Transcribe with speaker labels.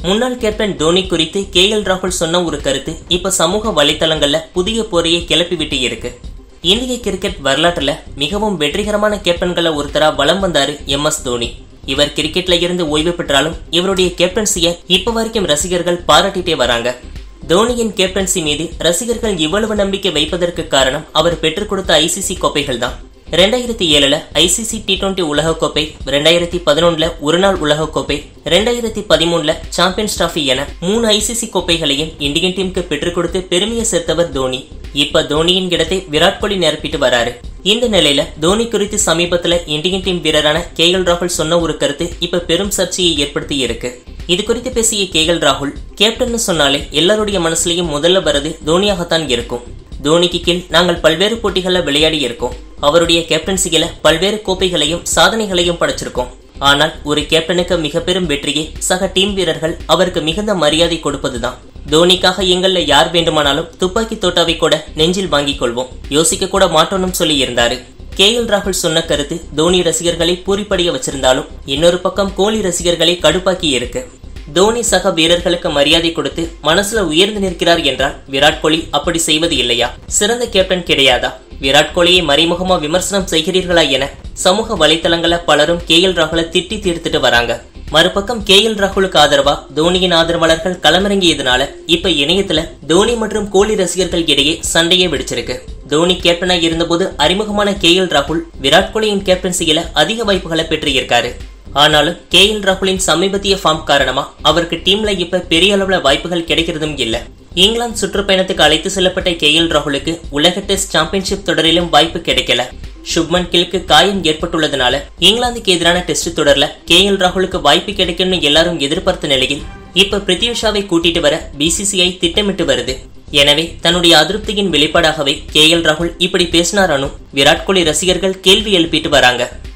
Speaker 1: முன்னாள் கேப்டன் தோனி குறித்து K L ராகுல் சொன்ன ஒரு கருத்து இப்ப சமூக வலைத்தளங்கள்ல புதிய போரையை கிளப்பிவிட்டு இருக்கு இந்திய கிரிக்கெட் வரலாற்றுல மிகவும் வெற்றிகரமான கேப்டன்கள ஒருத்தரா வலம் வந்தாரு எம் எஸ் தோனி இவர் கிரிக்கெட்ல இருந்து ஓய்வு பெற்றாலும் இவருடைய கேப்டன்சிய இப்ப வரைக்கும் ரசிகர்கள் பாராட்டிட்டே வராங்க தோனியின் கேப்டன்சி மீது ரசிகர்கள் இவ்வளவு நம்பிக்கை வைப்பதற்கு காரணம் அவர் பெற்றுக் கொடுத்த ஐசிசி கோப்பைகள் தான் ரெண்டாயிரத்தி ஏழுல ஐசிசி டி டுவெண்டி உலகக்கோப்பை ரெண்டாயிரத்தி பதினொன்னுல ஒருநாள் உலகக்கோப்பை ரெண்டாயிரத்தி பதிமூணுல சாம்பியன்ஸ் டிராஃபி என மூணு ஐசிசி கோப்பைகளையும் இந்தியன் டீமுக்கு பெற்றுக் கொடுத்து பெருமையை சேர்த்தவர் தோனி இப்ப தோனியின் இடத்தை விராட் கோலி நிரப்பிட்டு வராரு இந்த நிலையில தோனி குறித்து சமீபத்துல இந்தியன் டீம் வீரரான கே எல் ராகுல் சொன்ன ஒரு கருத்து இப்ப பெரும் சர்ச்சையை ஏற்படுத்தி இருக்கு இது குறித்து பேசிய கே எல் ராகுல் கேப்டன்னு சொன்னாலே எல்லாருடைய மனசுலயும் முதல்ல வரது தோனியாகத்தான் இருக்கும் தோனிக்கு கீழ் நாங்கள் பல்வேறு போட்டிகளில் விளையாடி இருக்கோம் அவருடைய கேப்டன்சியில பல்வேறு கோப்பைகளையும் சாதனைகளையும் படைச்சிருக்கோம் ஆனால் ஒரு கேப்டனுக்கு மிக பெரும் வெற்றியே சக டீம் வீரர்கள் அவருக்கு மிகுந்த மரியாதை கொடுப்பதுதான் தோனிக்காக எங்கள்ல யார் வேண்டுமானாலும் துப்பாக்கி தோட்டாவை கூட நெஞ்சில் வாங்கிக் கொள்வோம் யோசிக்க கூட மாட்டோம்னு சொல்லி இருந்தாரு கே எல் ராகுல் சொன்ன கருத்து தோனி ரசிகர்களை பூரிப்படைய வச்சிருந்தாலும் இன்னொரு பக்கம் கோலி ரசிகர்களை கடுப்பாக்கி இருக்கு தோனி சக வீரர்களுக்கு மரியாதை கொடுத்து மனசுல உயர்ந்து நிற்கிறார் என்றால் விராட் கோலி அப்படி செய்வது இல்லையா சிறந்த கேப்டன் கிடையாதா விராட் கோலியை மறைமுகமா விமர்சனம் செய்கிறீர்களா என சமூக வலைத்தளங்கள பலரும் கே எல் ராகுலை திட்டி தீர்த்துட்டு வராங்க மறுபக்கம் கே எல் ராகுலுக்கு ஆதரவா தோனியின் ஆதரவாளர்கள் களமிறங்கியதுனால இப்ப இணையத்துல தோனி மற்றும் கோலி ரசிகர்கள் இடையே சண்டையே வெடிச்சிருக்கு தோனி கேப்டனா இருந்தபோது அறிமுகமான கே எல் ராகுல் விராட் கோலியின் கேப்டன்சியில அதிக வாய்ப்புகளை பெற்றிருக்காரு ஆனாலும் கே எல் ராகுலின் சமீபத்திய ஃபார்ம் காரணமா அவருக்கு டீம்ல இப்ப பெரிய அளவுல வாய்ப்புகள் கிடைக்கிறதும் இல்ல இங்கிலாந்து சுற்றுப்பயணத்துக்கு அழைத்து செல்லப்பட்ட கே எல் ராகுலுக்கு உலக டெஸ்ட் சாம்பியன்ஷிப் தொடரிலும் வாய்ப்பு கிடைக்கல சுப்மன் கில்க்கு காயம் ஏற்பட்டுள்ளதுனால இங்கிலாந்துக்கு எதிரான டெஸ்ட் தொடர்ல கே எல் ராகுலுக்கு வாய்ப்பு கிடைக்கும்னு எல்லாரும் எதிர்பார்த்த நிலையில் இப்ப பிரித்யூஷாவை கூட்டிட்டு வர பிசிசிஐ திட்டமிட்டு வருது எனவே தன்னுடைய அதிருப்தியின் வெளிப்பாடாகவே கே எல் ராகுல் இப்படி பேசினாரானும் விராட் கோலி ரசிகர்கள் கேள்வி எழுப்பிட்டு வராங்க